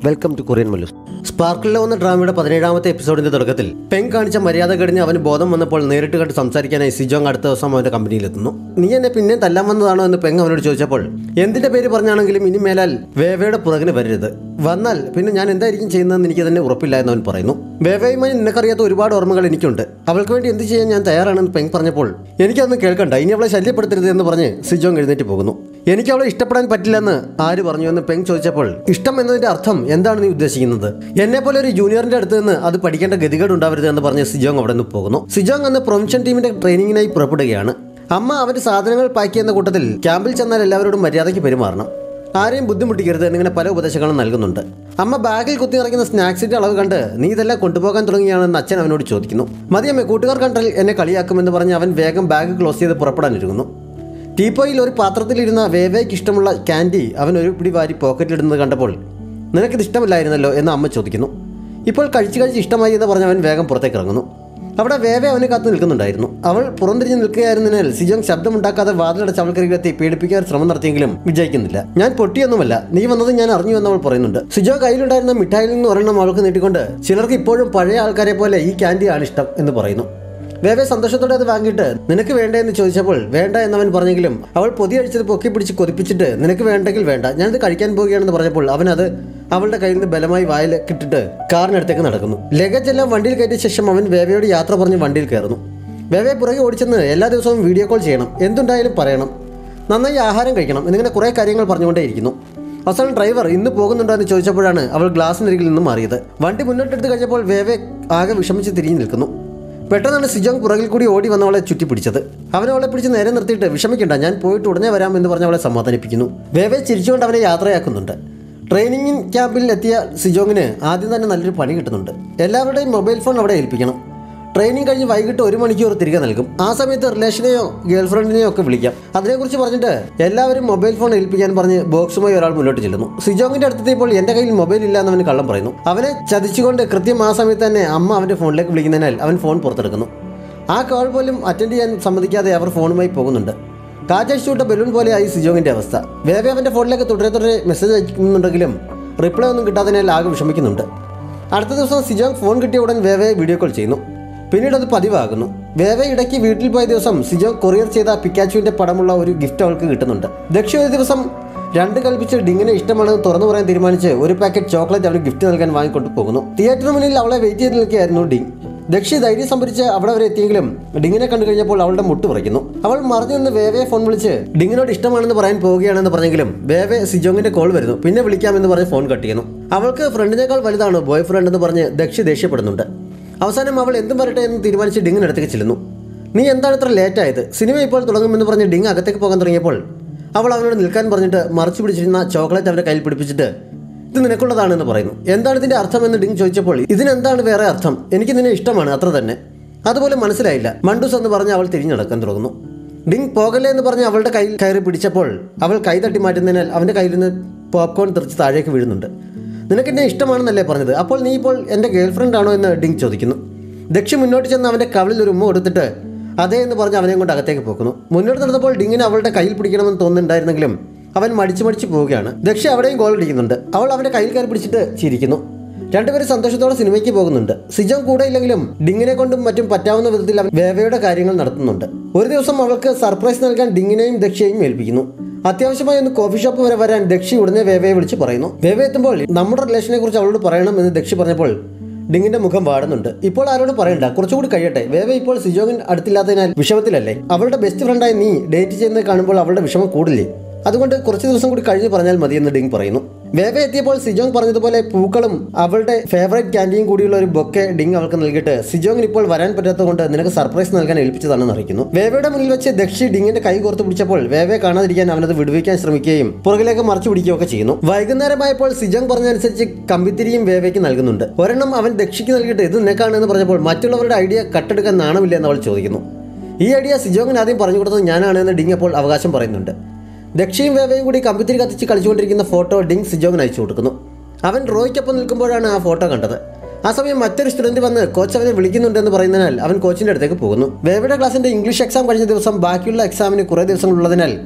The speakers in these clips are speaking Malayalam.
വെൽക്കം ടു കൊറിയൻ മല്ലു സ്പാർക്കിളിലെ വന്ന ഡ്രാമയുടെ പതിനേഴാമത്തെ എപ്പിസോഡിന്റെ തുടക്കത്തിൽ പെങ് കാണിച്ച മര്യാദ കഴിഞ്ഞ് അവന് ബോധം വന്നപ്പോൾ നേരിട്ട് കണ്ട് സംസാരിക്കാനായി സിജോങ് അടുത്ത ദിവസം അവന്റെ കമ്പനിയിലെത്തുന്നു നീ എന്നെ പിന്നെ തല്ലാൻ വന്നതാണോ എന്ന് പെങ് അവനോട് ചോദിച്ചപ്പോൾ എന്തിന്റെ പേര് പറഞ്ഞാണെങ്കിലും ഇനി മേലാൽ വേവയുടെ പുറകിന് വരരുത് വന്നാൽ പിന്നെ ഞാൻ എന്തായിരിക്കും ചെയ്യുന്നതെന്ന് എനിക്ക് തന്നെ ഉറപ്പില്ല എന്ന് അവൻ പറയുന്നു വേവയുമായി നിനക്കറിയാത്ത ഒരുപാട് ഓർമ്മകൾ എനിക്കുണ്ട് അവൾക്ക് വേണ്ടി എന്ത് ചെയ്യാൻ ഞാൻ തയ്യാറാണെന്ന് പെങ് പറഞ്ഞപ്പോൾ എനിക്കതൊന്നും കേൾക്കണ്ട ഇനി അവളെ ശല്യപ്പെടുത്തരുത് എന്ന് പറഞ്ഞ് സിജോങ് എഴുന്നേറ്റ് പോകുന്നു എനിക്ക് അവളെ ഇഷ്ടപ്പെടാൻ പറ്റില്ലെന്ന് ആര് പറഞ്ഞു എന്ന് പെങ് ചോദിച്ചപ്പോൾ ഇഷ്ടം എന്നതിന്റെ അർത്ഥം എന്താണ് നീ ഉദ്ദേശിക്കുന്നത് എന്നെ പോലെ ഒരു ജൂനിയറിന്റെ അടുത്ത് നിന്ന് അത് പഠിക്കേണ്ട ഗതികേട് ഉണ്ടാവരുത് എന്ന് പറഞ്ഞ് സിജോങ് അവിടെ നിന്ന് പോകുന്നു സിജോങ് അന്ന് പ്രൊവിൻഷ്യൻ ടീമിന്റെ ട്രെയിനിങ്ങിനായി പുറപ്പെടുകയാണ് അമ്മ അവന്റെ സാധനങ്ങൾ പാക്ക് ചെയ്യുന്ന കൂട്ടത്തിൽ ക്യാമ്പിൽ ചെന്നാൽ എല്ലാവരോടും മര്യാദയ്ക്ക് പെരുമാറണം ആരെയും ബുദ്ധിമുട്ടിക്കരുത് എന്നിങ്ങനെ പല ഉപദേശങ്ങളും നൽകുന്നുണ്ട് അമ്മ ബാഗിൽ കുത്തി നിറയ്ക്കുന്ന സ്നാക്സിന്റെ അളവ് കണ്ട് നീ ഇതെല്ലാം കൊണ്ടുപോകാൻ തുടങ്ങിയാണെന്ന് അച്ഛൻ അവനോട് ചോദിക്കുന്നു മതിയമ്മേ കൂട്ടുകാർ കണ്ടാൽ എന്നെ കളിയാക്കുമെന്ന് പറഞ്ഞ് അവൻ വേഗം ബാഗ് ക്ലോസ് ചെയ്ത് പുറപ്പെടാനിരുന്നു ടീപ്പോയിൽ ഒരു പാത്രത്തിലിരുന്ന വേവേക്ക് ഇഷ്ടമുള്ള ക്യാൻഡി അവൻ ഒരു പിടി വാരി പോക്കറ്റിലിടുന്നത് കണ്ടപ്പോൾ നിനക്കിത് ഇഷ്ടമില്ലായിരുന്നല്ലോ എന്ന് അമ്മ ചോദിക്കുന്നു ഇപ്പോൾ കഴിച്ച് കഴിച്ച് ഇഷ്ടമായി എന്ന് പറഞ്ഞ് അവൻ വേഗം പുറത്തേക്ക് ഇറങ്ങുന്നു അവിടെ വേവെ അവനെ കാത്തു നിൽക്കുന്നുണ്ടായിരുന്നു അവൾ പുറംതിരിഞ്ഞ് നിൽക്കുകയായിരുന്നതിനാൽ സിജോങ് ശബ്ദമുണ്ടാക്കാതെ വാതിലടച്ച് അവൾക്കരികിലെത്തി പീഡിപ്പിക്കാൻ ശ്രമം നടത്തിയെങ്കിലും വിജയിക്കുന്നില്ല ഞാൻ പൊട്ടിയൊന്നുമല്ല നീ വന്നത് ഞാൻ അറിഞ്ഞു എന്ന് അവൾ പറയുന്നുണ്ട് സിജോ കയ്യിലുണ്ടായിരുന്ന മിഠായിൽ നിന്ന് ഒരെണ്ണം അവൾക്ക് നീട്ടിക്കൊണ്ട് ചിലർക്ക് ഇപ്പോഴും പഴയ ആൾക്കാരെ പോലെ ഈ ക്യാൻഡിയാണ് ഇഷ്ടം എന്ന് പറയുന്നു വേവെ സന്തോഷത്തോടെ അത് വാങ്ങിയിട്ട് നിനക്ക് വേണ്ടേ എന്ന് ചോദിച്ചപ്പോൾ വേണ്ട എന്നവൻ പറഞ്ഞെങ്കിലും അവൾ പൊതി അടിച്ചത് പൊക്കി പിടിച്ച് കൊതിപ്പിച്ചിട്ട് നിനക്ക് വേണ്ടെങ്കിൽ വേണ്ട ഞാനിത് കഴിക്കാൻ പോവുകയാണെന്ന് പറഞ്ഞപ്പോൾ അവൻ അത് അവളുടെ കയ്യിൽ നിന്ന് ബലമായി വായിൽ കിട്ടിട്ട് കാറിനടുത്തേക്ക് നടക്കുന്നു ലഗേജ് എല്ലാം വണ്ടിയിൽ കയറ്റിയ ശേഷം അവൻ വേവയോട് യാത്ര പറഞ്ഞ് വണ്ടിയിൽ കയറുന്നു വേവയെ പുറകെ ഓടിച്ചെന്ന് എല്ലാ ദിവസവും വീഡിയോ കോൾ ചെയ്യണം എന്തുണ്ടായാലും പറയണം നന്നായി ആഹാരം കഴിക്കണം എന്നിങ്ങനെ കുറേ കാര്യങ്ങൾ പറഞ്ഞുകൊണ്ടേയിരിക്കുന്നു അവസാനം ഡ്രൈവർ ഇന്ന് പോകുന്നുണ്ടോ എന്ന് ചോദിച്ചപ്പോഴാണ് അവൾ ഗ്ലാസിനരികിൽ നിന്ന് മാറിയത് വണ്ടി മുന്നോട്ടെടുത്ത് കഴിഞ്ഞപ്പോൾ വേവെ ആകെ വിഷമിച്ച് തിരിഞ്ഞു നിൽക്കുന്നു പെട്ടെന്നാണ് സിജോങ് പുറകിൽ കൂടി ഓടി വന്ന് അവളെ ചുറ്റി പിടിച്ചത് അവൻ അവളെ പിടിച്ച് നേരെ നിർത്തിയിട്ട് വിഷമിക്കണ്ട ഞാൻ പോയിട്ട് ഉടനെ വരാം എന്ന് പറഞ്ഞ് അവളെ സമാധാനിപ്പിക്കുന്നു വേവെ ചിരിച്ചുകൊണ്ട് അവനെ യാത്രയാക്കുന്നുണ്ട് ട്രെയിനിങ് ക്യാമ്പിൽ എത്തിയ സിജോങ്ങിന് ആദ്യം തന്നെ നല്ലൊരു പണി കിട്ടുന്നുണ്ട് എല്ലാവരുടെയും മൊബൈൽ ഫോൺ അവിടെ ഏൽപ്പിക്കണം ട്രെയിനിങ് കഴിഞ്ഞ് വൈകിട്ട് ഒരു മണിക്കൂർ തിരികെ നൽകും ആ സമയത്ത് റിലേഷനെയോ ഗേൾ ഫ്രണ്ടിനെയോ ഒക്കെ വിളിക്കാം അതിനെക്കുറിച്ച് പറഞ്ഞിട്ട് എല്ലാവരും മൊബൈൽ ഫോൺ ഏൽപ്പിക്കാൻ പറഞ്ഞ് ബോക്സുമായി ഒരാൾ മുന്നോട്ട് ചെല്ലുന്നു സിജോങ്ങിന്റെ അടുത്തെത്തിയപ്പോൾ എന്റെ കയ്യിൽ മൊബൈൽ ഇല്ല എന്ന് അവന് കള്ളം പറയുന്നു അവനെ ചതിച്ചുകൊണ്ട് കൃത്യം ആ സമയത്ത് തന്നെ അമ്മ അവന്റെ ഫോണിലേക്ക് വിളിക്കുന്നതിനാൽ അവൻ ഫോൺ പുറത്തെടുക്കുന്നു ആ കോൾ പോലും അറ്റൻഡ് ചെയ്യാൻ സമ്മതിക്കാതെ അവർ ഫോണുമായി പോകുന്നുണ്ട് കാറ്റടിച്ചുവിട്ട ബലൂൺ പോലെയായി സിജോങ്ങിന്റെ അവസ്ഥ വേവെ അവന്റെ ഫോണിലേക്ക് തുടരെ തുടരെ മെസ്സേജ് അയക്കുന്നുണ്ടെങ്കിലും റിപ്ലൈ ഒന്നും കിട്ടാത്തതിനാൽ ആകെ വിഷമിക്കുന്നുണ്ട് അടുത്ത ദിവസം സിജോങ് ഫോൺ കിട്ടിയ ഉടൻ വേവയെ വീഡിയോ കോൾ ചെയ്യുന്നു പിന്നീട് അത് പതിവാകുന്നു വേവ ഇടയ്ക്ക് വീട്ടിൽ പോയ ദിവസം സിജോ കൊറിയർ ചെയ്ത പിക്കാച്ചുവിന്റെ പടമുള്ള ഒരു ഗിഫ്റ്റ് അവൾക്ക് കിട്ടുന്നുണ്ട് ദക്ഷ ഒരു ദിവസം രണ്ട് കൽപ്പിച്ച് ഡിങ്ങിനെ ഇഷ്ടമാണെന്ന് തുറന്നു പറയാൻ തീരുമാനിച്ച് ഒരു പാക്കറ്റ് ചോക്ലേറ്റ് അവന് ഗിഫ്റ്റ് നൽകാൻ വാങ്ങിക്കൊണ്ട് പോകുന്നു തിയേറ്ററിന് മുന്നിൽ അവളെ വെയിറ്റ് ചെയ്ത് നിൽക്കുകയായിരുന്നു ഡിങ് ദക്ഷി ധൈര്യം സംഭരിച്ച് അവിടെ വരെ എത്തിയെങ്കിലും ഡിങ്ങിനെ കണ്ടു കഴിഞ്ഞപ്പോൾ അവളുടെ മുട്ട് പറിക്കുന്നു അവൾ മറിഞ്ഞു നിന്ന് വേവയെ ഫോൺ വിളിച്ച് ഡിങ്ങിനോട് ഇഷ്ടമാണെന്ന് പറയാൻ പോവുകയാണെന്ന് പറഞ്ഞെങ്കിലും വേവെ സിജോങ്ങിന്റെ കോൾ വരുന്നു പിന്നെ വിളിക്കാമെന്ന് പറഞ്ഞ് ഫോൺ കട്ട് ചെയ്യുന്നു അവൾക്ക് ഫ്രണ്ടിനേക്കാൾ വലുതാണ് ബോയ് ഫ്രണ്ട് എന്ന് പറഞ്ഞ് ദക്ഷി ദേഷ്യപ്പെടുന്നുണ്ട് അവസാനം അവൾ എന്തും വരട്ടെ എന്ന് തീരുമാനിച്ച് ഡിങ്ങിനടുത്തേക്ക് ചെല്ലുന്നു നീ എന്താണ് ഇത്ര ലേറ്റ് ആയത് സിനിമ ഇപ്പോൾ തുടങ്ങുമെന്ന് പറഞ്ഞ് ഡിങ് അകത്തേക്ക് പോകാൻ തുടങ്ങിയപ്പോൾ അവൾ അവനോട് നിൽക്കാൻ പറഞ്ഞിട്ട് മറച്ചു പിടിച്ചിരുന്ന ചോക്ലേറ്റ് അവൻ്റെ കയ്യിൽ പിടിപ്പിച്ചിട്ട് ഇത് നിനക്കുള്ളതാണെന്ന് പറയുന്നു എന്താണ് ഇതിൻ്റെ അർത്ഥം എന്ന് ഡിങ് ചോദിച്ചപ്പോൾ ഇതിനെന്താണ് വേറെ അർത്ഥം എനിക്ക് നിന്നെ ഇഷ്ടമാണ് അത്ര തന്നെ അതുപോലെ മനസ്സിലായില്ല മണ്ടൂസ് എന്ന് പറഞ്ഞ് അവൾ തിരിഞ്ഞടക്കാൻ തുടങ്ങുന്നു ഡിങ് പോകല്ലേ എന്ന് പറഞ്ഞ് അവളുടെ കയ്യിൽ കയറി പിടിച്ചപ്പോൾ അവൾ കൈ തട്ടി മാറ്റുന്നതിനാൽ അവൻ്റെ കയ്യിൽ നിന്ന് പോപ്കോൺ തെറിച്ച് താഴേക്ക് വീഴുന്നുണ്ട് നിനക്ക് എന്നെ ഇഷ്ടമാണെന്നല്ലേ പറഞ്ഞത് അപ്പോൾ നീ ഇപ്പോൾ എൻ്റെ ഗേൾഫ്രണ്ട് ആണോ എന്ന് ഡിങ് ചോദിക്കുന്നു ദക്ഷി മുന്നോട്ട് ചെന്ന് അവൻ്റെ കവിളിൽ ഒരു ഉമ്മ കൊടുത്തിട്ട് അതേ എന്ന് പറഞ്ഞ് അവനെയും കൊണ്ട് അകത്തേക്ക് പോകുന്നു മുന്നോട്ട് നടന്നപ്പോൾ ഡിങ്ങിന് അവളുടെ കയ്യിൽ പിടിക്കണമെന്ന് തോന്നുന്നുണ്ടായിരുന്നെങ്കിലും അവൻ മടിച്ചു മടിച്ച് പോവുകയാണ് ദക്ഷി അവിടെയും ഗോൾ അടിക്കുന്നുണ്ട് അവൾ അവൻ്റെ കയ്യിൽ കയറി പിടിച്ചിട്ട് ചിരിക്കുന്നു രണ്ടുപേരും സന്തോഷത്തോടെ സിനിമയ്ക്ക് പോകുന്നുണ്ട് സിജം കൂടെ ഇല്ലെങ്കിലും ഡിങ്ങിനെ കൊണ്ടും മറ്റും പറ്റാവുന്ന വിധത്തിൽ അവൻ വേവയുടെ കാര്യങ്ങൾ നടത്തുന്നുണ്ട് ഒരു ദിവസം അവൾക്ക് സർപ്രൈസ് നൽകാൻ ഡിങ്ങിനെയും ദക്ഷയെയും ഏൽപ്പിക്കുന്നു അത്യാവശ്യമായി ഒന്ന് കോഫി ഷോപ്പ് വരെ വരാൻ ദക്ഷി ഉടനെ വേവയെ വിളിച്ച് പറയുന്നു വേവ എത്തുമ്പോൾ നമ്മുടെ റിലേഷനെ കുറിച്ച് അവളോട് പറയണം എന്ന് ദക്ഷി പറഞ്ഞപ്പോൾ ഡിങ്ങിന്റെ മുഖം വാടുന്നുണ്ട് ഇപ്പോൾ ആരോട് പറയണ്ട കുറച്ചുകൂടി കഴിയട്ടെ വേവ ഇപ്പോൾ സിജോഗൻ അടുത്തില്ലാത്തതിനാൽ വിഷമത്തിലല്ലേ അവളുടെ ബെസ്റ്റ് ഫ്രണ്ടായി നീ ഡേറ്റ് ചെയ്യുന്നത് കാണുമ്പോൾ അവളുടെ വിഷമം കൂടില്ലേ അതുകൊണ്ട് കുറച്ച് ദിവസം കൂടി കഴിഞ്ഞ് പറഞ്ഞാൽ മതിയെന്ന് ഡിങ് പറയുന്നു വേവ എത്തിയപ്പോൾ സിജോങ് പറഞ്ഞതുപോലെ പൂക്കളും അവളുടെ ഫേവറേറ്റ് ക്യാൻഡിയും കൂടിയുള്ള ഒരു ബൊക്കെ ഡിങ് അവൾക്ക് നൽകിയിട്ട് സിജോങ്ങിന് ഇപ്പോൾ വരാൻ പറ്റാത്തതുകൊണ്ട് നിനക്ക് സർപ്രൈസ് നൽകാൻ ഏൽപ്പിച്ചതാണെന്ന് അറിയിക്കുന്നു വേവയുടെ മുന്നിൽ വെച്ച് ദക്ഷി ഡിങ്ങിന്റെ കൈ കോർത്ത് പിടിച്ചപ്പോൾ വേവയെ കാണാതിരിക്കാൻ അവനത് വിടുവിക്കാൻ ശ്രമിക്കുകയും പുറകിലേക്ക് മറിച്ചു പിടിക്കുകയൊക്കെ ചെയ്യുന്നു വൈകുന്നേരമായപ്പോൾ സിജോങ് പറഞ്ഞനുസരിച്ച് കമ്പിത്തിരിയും വേവയ്ക്ക് നൽകുന്നുണ്ട് ഒരെണ്ണം അവൻ ദക്ഷിക്ക് നൽകിയിട്ട് ഇത് നിനക്കാണെന്ന് പറഞ്ഞപ്പോൾ മറ്റുള്ളവരുടെ ഐഡിയ കട്ടെടുക്കാൻ നാണമില്ല എന്ന് അവൾ ചോദിക്കുന്നു ഈ ഐഡിയ സിജോങ്ങിന് ആദ്യം പറഞ്ഞു കൊടുത്തത് ഞാനാണ് എന്ന് ഡിങ് അപ്പോൾ അവകാശം പറയുന്നുണ്ട് ദക്ഷയും വേവയും കൂടി കമ്പ്യൂട്ടറിൽ കത്തിച്ച് കളിച്ചുകൊണ്ടിരിക്കുന്ന ഫോട്ടോ ഡിങ് സിജോങ്ങിന് അയച്ചു കൊടുക്കുന്നു അവൻ റോയ്ക്കൊപ്പം നിൽക്കുമ്പോഴാണ് ആ ഫോട്ടോ കണ്ടത് ആ സമയം മറ്റൊരു സ്റ്റുഡന്റ് വന്ന് കോച്ച് അവനെ വിളിക്കുന്നുണ്ടെന്ന് പറയുന്നതിനാൽ അവൻ കോച്ചിന്റെ അടുത്തേക്ക് പോകുന്നു വേവയുടെ ക്ലാസിന്റെ ഇംഗ്ലീഷ് എക്സാം കഴിഞ്ഞ ദിവസം ബാക്കിയുള്ള എക്സാമിന് കുറേ ദിവസങ്ങളുള്ളതിനാൽ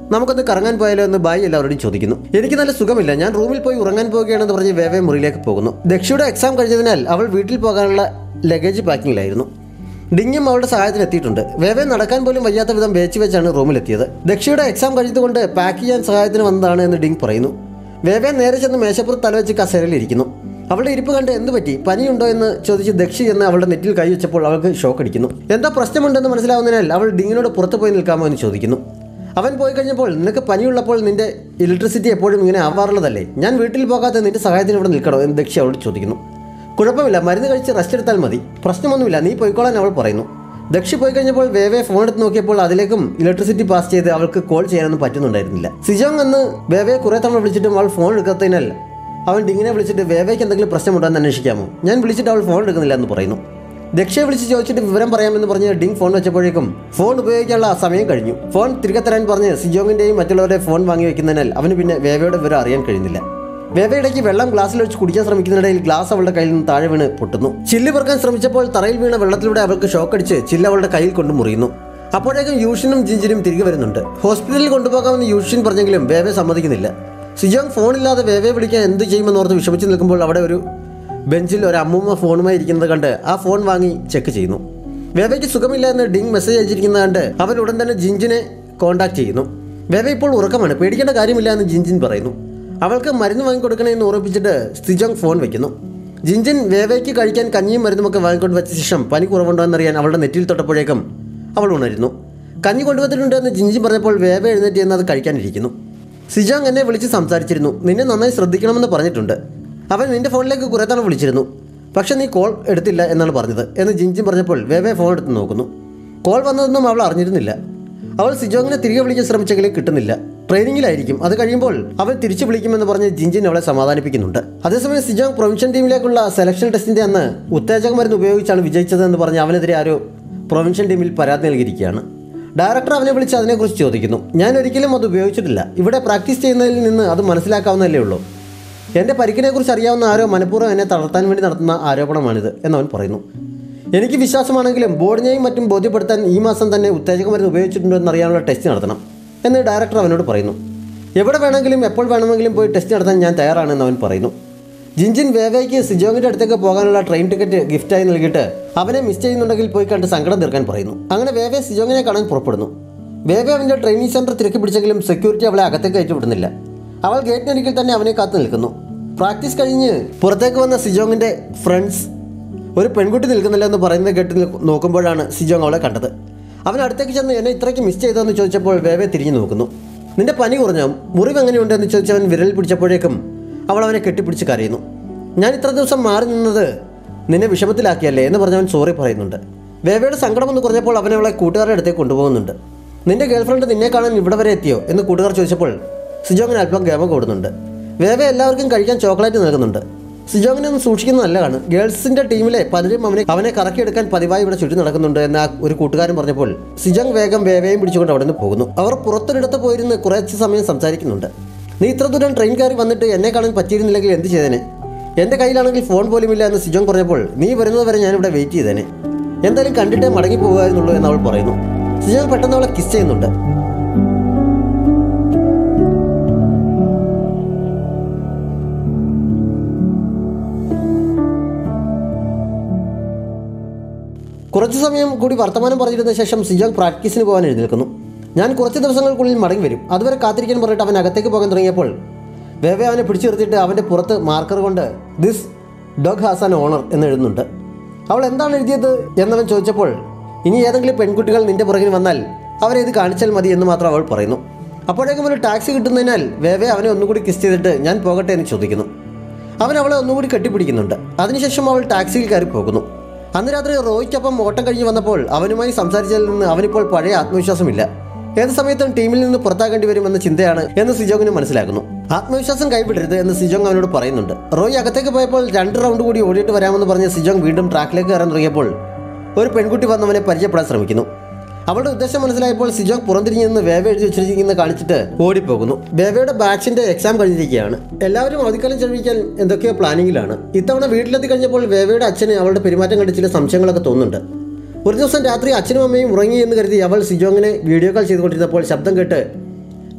നമുക്കൊന്ന് കറങ്ങാൻ പോയാലോ എന്ന് ബായി എല്ലാവരോടും ചോദിക്കുന്നു എനിക്ക് നല്ല സുഖമില്ല ഞാൻ റൂമിൽ പോയി ഉറങ്ങാൻ പോവുകയാണെന്ന് പറഞ്ഞ് വേവേ മുറിയിലേക്ക് പോകുന്നു ദക്ഷയുടെ എക്സാം കഴിഞ്ഞതിനാൽ അവൾ വീട്ടിൽ പോകാനുള്ള ലഗേജ് പാക്കിങ്ങിലായിരുന്നു ഡിങ്ങും അവളുടെ സഹായത്തിന് എത്തിയിട്ടുണ്ട് വേവേ നടക്കാൻ പോലും വയ്യാത്ത വിധം വേച്ച് വെച്ചാണ് റൂമിലെത്തിയത് ദക്ഷയുടെ എക്സാം കഴിഞ്ഞതുകൊണ്ട് പാക്ക് ചെയ്യാൻ സഹായത്തിന് വന്നതാണ് എന്ന് ഡിങ് പറയുന്നു വേവേ നേരെ ചെന്ന് മേശപ്പുറത്ത് തലവെച്ച് കസേരയിലിരിക്കുന്നു അവളുടെ ഇരിപ്പ് കണ്ട് എന്ത് പറ്റി പനിയുണ്ടോ എന്ന് ചോദിച്ച് ദക്ഷി എന്ന് അവളുടെ നെറ്റിൽ കൈ വെച്ചപ്പോൾ അവൾക്ക് ഷോക്ക് അടിക്കുന്നു എന്താ പ്രശ്നമുണ്ടെന്ന് മനസ്സിലാവുന്നതിനാൽ അവൾ ഡിങ്ങിനോട് പുറത്ത് പോയി നിൽക്കാമോ എന്ന് ചോദിക്കുന്നു അവൻ പോയി കഴിഞ്ഞപ്പോൾ നിനക്ക് പനിയുള്ളപ്പോൾ നിന്റെ ഇലക്ട്രിസിറ്റി എപ്പോഴും ഇങ്ങനെ ആവാറുള്ളതല്ലേ ഞാൻ വീട്ടിൽ പോകാതെ നിന്റെ സഹായത്തിന് ഇവിടെ നിൽക്കണോ എന്ന് ദക്ഷി അവളോട് ചോദിക്കുന്നു കുഴപ്പമില്ല മരുന്ന് കഴിച്ച് റെസ്റ്റ് എടുത്താൽ മതി പ്രശ്നമൊന്നുമില്ല നീ പോയിക്കോളാൻ അവൾ പറയുന്നു ദക്ഷി പോയി കഴിഞ്ഞപ്പോൾ വേവേ ഫോൺ എടുത്ത് നോക്കിയപ്പോൾ അതിലേക്കും ഇലക്ട്രിസിറ്റി പാസ് ചെയ്ത് അവൾക്ക് കോൾ ചെയ്യാനൊന്നും പറ്റുന്നുണ്ടായിരുന്നില്ല സിജോങ് എന്ന് വേവയെ കുറേ തവണ വിളിച്ചിട്ടും അവൾ ഫോൺ എടുക്കാത്തതിനാൽ അവൻ ഡിങ്ങിനെ വിളിച്ചിട്ട് വേവയ്ക്ക് എന്തെങ്കിലും പ്രശ്നമുണ്ടോ എന്ന് അന്വേഷിക്കാമോ ഞാൻ വിളിച്ചിട്ട് അവൾ ഫോൺ എടുക്കുന്നില്ല എന്ന് പറയുന്നു ദക്ഷയെ വിളിച്ച് ചോദിച്ചിട്ട് വിവരം പറയാമെന്ന് പറഞ്ഞ് ഡിങ് ഫോൺ വെച്ചപ്പോഴേക്കും ഫോൺ ഉപയോഗിക്കാനുള്ള ആ സമയം കഴിഞ്ഞു ഫോൺ തിരികെ തരാൻ പറഞ്ഞ് സിജോങ്ങിൻ്റെയും മറ്റുള്ളവരുടെ ഫോൺ വാങ്ങി വെക്കുന്നതിനാൽ അവന് പിന്നെ വേവയുടെ വിവരം അറിയാൻ കഴിയുന്നില്ല വേവയിടയ്ക്ക് വെള്ളം ഗ്ലാസ്സിൽ വെച്ച് കുടിക്കാൻ ശ്രമിക്കുന്നതിനിടയിൽ ഗ്ലാസ് അവളുടെ കയ്യിൽ നിന്ന് താഴെ വീണ് പൊട്ടുന്നു ചില്ല് പെറുക്കാൻ ശ്രമിച്ചപ്പോൾ തറയിൽ വീണ വെള്ളത്തിലൂടെ അവൾക്ക് ഷോക്കടിച്ച് ചില്ല് അവളുടെ കയ്യിൽ കൊണ്ട് മുറിയുന്നു അപ്പോഴേക്കും യൂഷിനും ജിഞ്ചിനും തിരികെ വരുന്നുണ്ട് ഹോസ്പിറ്റലിൽ കൊണ്ടുപോകാമെന്ന് യൂഷിൻ പറഞ്ഞെങ്കിലും വേവെ സമ്മതിക്കുന്നില്ല സിജോങ് ഫോണില്ലാതെ വേവെ വിളിക്കാൻ എന്ത് ചെയ്യുമെന്ന് ഓർത്ത് വിഷമിച്ച് നിൽക്കുമ്പോൾ അവിടെ ഒരു ബെഞ്ചിൽ ഒരു അമ്മൂമ്മ ഫോണുമായി ഇരിക്കുന്നത് കണ്ട് ആ ഫോൺ വാങ്ങി ചെക്ക് ചെയ്യുന്നു വേവയ്ക്ക് സുഖമില്ല എന്ന് ഡിങ് മെസ്സേജ് അയച്ചിരിക്കുന്നത് കണ്ട് അവൻ ഉടൻ തന്നെ ജിഞ്ചിനെ കോൺടാക്ട് ചെയ്യുന്നു വേവ ഇപ്പോൾ ഉറക്കമാണ് പേടിക്കേണ്ട കാര്യമില്ല എന്ന് ജിഞ്ചിൻ പറയുന്നു അവൾക്ക് മരുന്ന് വാങ്ങിക്കൊടുക്കണേ എന്ന് ഓർമ്മിപ്പിച്ചിട്ട് സിജോങ് ഫോൺ വെക്കുന്നു ജിഞ്ചിൻ വേവയ്ക്ക് കഴിക്കാൻ കഞ്ഞിയും മരുന്നുമൊക്കെ വാങ്ങിക്കൊണ്ട് വെച്ച ശേഷം പനി കുറവുണ്ടോ എന്നറിയാൻ അവളുടെ നെറ്റിയിൽ തൊട്ടപ്പോഴേക്കും അവൾ ഉണരുന്നു കഞ്ഞി കൊണ്ടുവന്നിട്ടുണ്ട് എന്ന് ജിഞ്ചിൻ പറഞ്ഞപ്പോൾ വേവ എഴുന്നേറ്റ് എന്ന് അത് കഴിക്കാനിരിക്കുന്നു സിജോങ് എന്നെ വിളിച്ച് സംസാരിച്ചിരുന്നു നിന്നെ നന്നായി ശ്രദ്ധിക്കണമെന്ന് പറഞ്ഞിട്ടുണ്ട് അവൻ നിന്റെ ഫോണിലേക്ക് കുറേ തവണ വിളിച്ചിരുന്നു പക്ഷെ നീ കോൾ എടുത്തില്ല എന്നാണ് പറഞ്ഞത് എന്ന് ജിഞ്ചിൻ പറഞ്ഞപ്പോൾ വേവേ ഫോൺ എടുത്ത് നോക്കുന്നു കോൾ വന്നതൊന്നും അവൾ അറിഞ്ഞിരുന്നില്ല അവൾ സിജോങ്ങിനെ തിരികെ വിളിക്കാൻ ശ്രമിച്ചെങ്കിലും കിട്ടുന്നില്ല ട്രെയിനിങ്ങിലായിരിക്കും അത് കഴിയുമ്പോൾ അവൻ തിരിച്ചു വിളിക്കുമെന്ന് പറഞ്ഞ് ജിഞ്ചിൻ അവളെ സമാധാനിപ്പിക്കുന്നുണ്ട് അതേസമയം സിജോങ് പ്രൊവിൻഷ്യൻ ടീമിലേക്കുള്ള സെലക്ഷൻ ടെസ്റ്റിന്റെ അന്ന് ഉത്തേജക മരുന്ന് ഉപയോഗിച്ചാണ് വിജയിച്ചതെന്ന് പറഞ്ഞ് അവനെതിരെ ആരോ പ്രൊവിൻഷ്യൻ ടീമിൽ പരാതി നൽകിയിരിക്കുകയാണ് ഡയറക്ടർ അവനെ വിളിച്ച് അതിനെക്കുറിച്ച് ചോദിക്കുന്നു ഞാൻ ഒരിക്കലും അത് ഉപയോഗിച്ചിട്ടില്ല ഇവിടെ പ്രാക്ടീസ് ചെയ്യുന്നതിൽ നിന്ന് അത് മനസ്സിലാക്കാവുന്നതല്ലേ ഉള്ളൂ എൻ്റെ പരിക്കിനെക്കുറിച്ച് അറിയാവുന്ന ആരോ മനഃപൂർവ്വം എന്നെ തളർത്താൻ വേണ്ടി നടത്തുന്ന ആരോപണമാണിത് എന്നവൻ പറയുന്നു എനിക്ക് വിശ്വാസമാണെങ്കിലും ബോർഡിനെയും മറ്റും ബോധ്യപ്പെടുത്താൻ ഈ മാസം തന്നെ ഉത്തേജക മരുന്ന് ഉപയോഗിച്ചിട്ടുണ്ടോ എന്നറിയാനുള്ള ടെസ്റ്റ് നടത്തണം എന്ന് ഡയറക്ടർ അവനോട് പറയുന്നു എവിടെ വേണമെങ്കിലും എപ്പോൾ വേണമെങ്കിലും പോയി ടെസ്റ്റ് നടത്താൻ ഞാൻ തയ്യാറാണെന്ന് അവൻ പറയുന്നു ജിൻജിൻ വേവയ്ക്ക് സിജോങ്ങിന്റെ അടുത്തേക്ക് പോകാനുള്ള ട്രെയിൻ ടിക്കറ്റ് ഗിഫ്റ്റായി നൽകിയിട്ട് അവനെ മിസ് ചെയ്യുന്നുണ്ടെങ്കിൽ പോയി കണ്ട് സങ്കടം തീർക്കാൻ പറയുന്നു അങ്ങനെ വേവെ സിജോങ്ങിനെ കാണാൻ പുറപ്പെടുന്നു വേവെ അവൻ്റെ ട്രെയിനിങ് സെൻറ്റർ തിരക്കി പിടിച്ചെങ്കിലും സെക്യൂരിറ്റി അവളെ അകത്തേക്ക് കയറ്റി വിടുന്നില്ല അവൾ ഗേറ്റിനരികിൽ തന്നെ അവനെ കാത്തു നിൽക്കുന്നു പ്രാക്ടീസ് കഴിഞ്ഞ് പുറത്തേക്ക് വന്ന സിജോങ്ങിന്റെ ഫ്രണ്ട്സ് ഒരു പെൺകുട്ടി നിൽക്കുന്നില്ല എന്ന് പറയുന്നത് കേട്ട് നിൽ- നോക്കുമ്പോഴാണ് സിജോങ് അവളെ കണ്ടത് അവൻ അടുത്തേക്ക് ചെന്ന് എന്നെ ഇത്രയ്ക്ക് മിസ് ചെയ്തതെന്ന് ചോദിച്ചപ്പോൾ വേവെ തിരിഞ്ഞു നോക്കുന്നു നിന്റെ പനി കുറഞ്ഞോ മുറിവ് എങ്ങനെയുണ്ട് എന്ന് ചോദിച്ചവൻ വിരൽ പിടിച്ചപ്പോഴേക്കും അവൾ അവനെ കെട്ടിപ്പിടിച്ച് കരയുന്നു ഞാൻ ഇത്ര ദിവസം മാറി നിന്നത് നിന്നെ വിഷമത്തിലാക്കിയല്ലേ എന്ന് പറഞ്ഞവൻ സോറി പറയുന്നുണ്ട് വേവയുടെ സങ്കടമൊന്ന് കുറഞ്ഞപ്പോൾ അവൻ അവളെ കൂട്ടുകാരുടെ അടുത്തേക്ക് കൊണ്ടുപോകുന്നുണ്ട് നിന്റെ ഗേൾഫ്രണ്ട് നിന്നെ കാണാൻ ഇവിടെ വരെ എത്തിയോ എന്ന് കൂട്ടുകാർ ചോദിച്ചപ്പോൾ സിജോങ്ങിന് അല്പം ഗമ കൂടുന്നുണ്ട് വേവ എല്ലാവർക്കും കഴിക്കാൻ ചോക്ലേറ്റ് നൽകുന്നുണ്ട് സിജോങ്ങിനെ ഒന്ന് സൂക്ഷിക്കുന്നത് നല്ലതാണ് ഗേൾസിന്റെ ടീമിലെ പലരും അവനെ അവനെ കറക്കിയെടുക്കാൻ പതിവായി ഇവിടെ ചുറ്റി നടക്കുന്നുണ്ട് എന്ന് ആ ഒരു കൂട്ടുകാരൻ പറഞ്ഞപ്പോൾ സിജോങ് വേഗം വേവയും പിടിച്ചുകൊണ്ട് അവിടെ നിന്ന് പോകുന്നു അവർ പുറത്തൊരിടത്ത് പോയിരുന്ന് കുറച്ച് സമയം സംസാരിക്കുന്നുണ്ട് നീ ഇത്ര ദൂരം ട്രെയിൻ കയറി വന്നിട്ട് എന്നെ കാണാൻ പറ്റിയിരുന്നില്ലെങ്കിൽ എന്ത് ചെയ്തേനെ എൻ്റെ കയ്യിലാണെങ്കിൽ ഫോൺ പോലുമില്ല എന്ന് സിജോങ് പറഞ്ഞപ്പോൾ നീ വരുന്നത് വരെ ഞാനിവിടെ വെയിറ്റ് ചെയ്തേനെ എന്തായാലും കണ്ടിട്ടേ മടങ്ങി പോകുക എന്നുള്ളൂ എന്ന് അവൾ പറയുന്നു സിജോങ് പെട്ടെന്ന് അവളെ കിസ് ചെയ്യുന്നുണ്ട് കുറച്ച് സമയം കൂടി വർത്തമാനം പറഞ്ഞിരുന്ന ശേഷം സിജോങ് പ്രാക്ടീസിന് പോകാൻ എഴുന്നേൽക്കുന്നു ഞാൻ കുറച്ച് ദിവസങ്ങൾക്കുള്ളിൽ മടങ്ങി വരും അതുവരെ കാത്തിരിക്കാൻ പറഞ്ഞിട്ട് അവൻ അകത്തേക്ക് പോകാൻ തുടങ്ങിയപ്പോൾ വേവെ അവനെ പിടിച്ചു നിർത്തിയിട്ട് അവൻ്റെ പുറത്ത് മാർക്കർ കൊണ്ട് this dog has an owner എന്ന് എഴുതുന്നുണ്ട് അവൾ എന്താണ് എഴുതിയത് എന്നവൻ ചോദിച്ചപ്പോൾ ഇനി ഏതെങ്കിലും പെൺകുട്ടികൾ നിന്റെ പുറകിൽ വന്നാൽ അവരെ ഇത് കാണിച്ചാൽ മതി എന്ന് മാത്രം അവൾ പറയുന്നു അപ്പോഴേക്കും ഒരു ടാക്സി കിട്ടുന്നതിനാൽ വേവെ അവനെ ഒന്നുകൂടി കിസ് ചെയ്തിട്ട് ഞാൻ പോകട്ടെ എന്ന് ചോദിക്കുന്നു അവൻ അവളെ ഒന്നുകൂടി കെട്ടിപ്പിടിക്കുന്നുണ്ട് അതിനുശേഷം അവൾ ടാക്സിയിൽ കയറി പോകുന്നു അന്ന് രാത്രി റോയ്ക്കൊപ്പം ഓട്ടം കഴിഞ്ഞ് വന്നപ്പോൾ അവനുമായി സംസാരിച്ചതിൽ നിന്ന് അവനിപ്പോൾ പഴയ ആത്മവിശ്വാസമില്ല ഏത് സമയത്തും ടീമിൽ നിന്ന് പുറത്താക്കേണ്ടി വരുമെന്ന ചിന്തയാണ് എന്ന് സിജോങ്ങിന് മനസ്സിലാക്കുന്നു ആത്മവിശ്വാസം കൈവിടരുത് എന്ന് സിജോങ് അവനോട് പറയുന്നുണ്ട് റോയ് അകത്തേക്ക് പോയപ്പോൾ രണ്ട് റൗണ്ട് കൂടി ഓടിയിട്ട് വരാമെന്ന് പറഞ്ഞ് സിജോങ് വീണ്ടും ട്രാക്കിലേക്ക് കയറാൻ തുടങ്ങിയപ്പോൾ ഒരു പെൺകുട്ടി വന്നവനെ പരിചയപ്പെടാൻ ശ്രമിക്കുന്നു അവളുടെ ഉദ്ദേശം മനസ്സിലായപ്പോൾ സിജോങ് പുറംതിരിഞ്ഞ് നിന്ന് വേവ എഴുതി വെച്ചിരിക്കുന്ന കാണിച്ചിട്ട് ഓടിപ്പോകുന്നു വേവയുടെ ബാച്ചിന്റെ എക്സാം കഴിഞ്ഞിരിക്കുകയാണ് എല്ലാവരും അവധിക്കാലം ചെലവഴിക്കാൻ എന്തൊക്കെയോ പ്ലാനിങ്ങിലാണ് ഇത്തവണ വീട്ടിലെത്തി കഴിഞ്ഞപ്പോൾ വേവയുടെ അച്ഛന് അവളുടെ പെരുമാറ്റം കണ്ട് ചില സംശയങ്ങളൊക്കെ തോന്നുന്നുണ്ട് ഒരു ദിവസം രാത്രി അച്ഛനും അമ്മയും ഉറങ്ങി എന്ന് കരുതി അവൾ സിജോങ്ങിനെ വീഡിയോ കോൾ ചെയ്തുകൊണ്ടിരുന്നപ്പോൾ ശബ്ദം കേട്ട്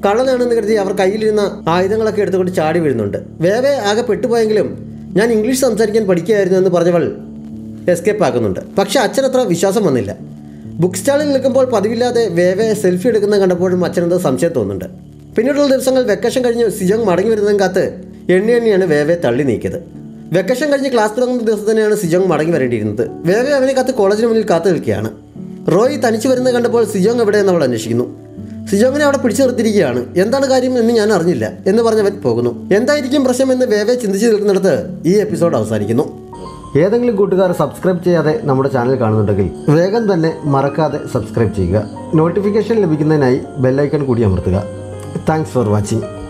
കള്ളനാണെന്ന് കരുതി അവർ കയ്യിലിരുന്ന ആയുധങ്ങളൊക്കെ എടുത്തുകൊണ്ട് ചാടി വീഴുന്നുണ്ട് വേവെ ആകെ പെട്ടുപോയെങ്കിലും ഞാൻ ഇംഗ്ലീഷ് സംസാരിക്കാൻ പഠിക്കുകയായിരുന്നു എന്ന് പറഞ്ഞവൾ എസ്കേപ്പ് ആക്കുന്നുണ്ട് പക്ഷെ അച്ഛനത്ര വിശ്വാസം വന്നില്ല ബുക്ക് സ്റ്റാളിൽ നിൽക്കുമ്പോൾ പതിവില്ലാതെ വേവെ സെൽഫി എടുക്കുന്നത് കണ്ടപ്പോഴും അച്ഛനെന്തോ സംശയം തോന്നുന്നുണ്ട് പിന്നീടുള്ള ദിവസങ്ങൾ വെക്കേഷൻ കഴിഞ്ഞ് സിജോങ് മടങ്ങി വരുന്നതും കാത്ത് എണ്ണി എണ്ണിയാണ് വേവെ തള്ളി നീക്കിയത് വെക്കേഷൻ കഴിഞ്ഞ് ക്ലാസ് തുടങ്ങുന്ന ദിവസം തന്നെയാണ് സിജോങ് മടങ്ങി വരേണ്ടിയിരുന്നത് വേവെ അവനെ കാത്ത് കോളേജിന് മുന്നിൽ കാത്തു നിൽക്കുകയാണ് റോയ് തനിച്ച് വരുന്നത് കണ്ടപ്പോൾ സിജോങ് എവിടെയെന്ന് അവൾ അന്വേഷിക്കുന്നു സിജോങ്ങിനെ അവിടെ പിടിച്ചു നിർത്തിയിരിക്കുകയാണ് എന്താണ് കാര്യം എന്ന് ഞാൻ അറിഞ്ഞില്ല എന്ന് പറഞ്ഞവൻ പോകുന്നു എന്തായിരിക്കും പ്രശ്നം എന്ന് വേവെ ചിന്തിച്ചു നിൽക്കുന്നിടത്ത് ഈ എപ്പിസോഡ് അവസാനിക്കുന്നു ഏതെങ്കിലും കൂട്ടുകാർ സബ്സ്ക്രൈബ് ചെയ്യാതെ നമ്മുടെ ചാനൽ കാണുന്നുണ്ടെങ്കിൽ വേഗം തന്നെ മറക്കാതെ സബ്സ്ക്രൈബ് ചെയ്യുക നോട്ടിഫിക്കേഷൻ ലഭിക്കുന്നതിനായി ബെല്ലൈക്കൺ കൂടി അമർത്തുക താങ്ക്സ് ഫോർ വാച്ചിങ്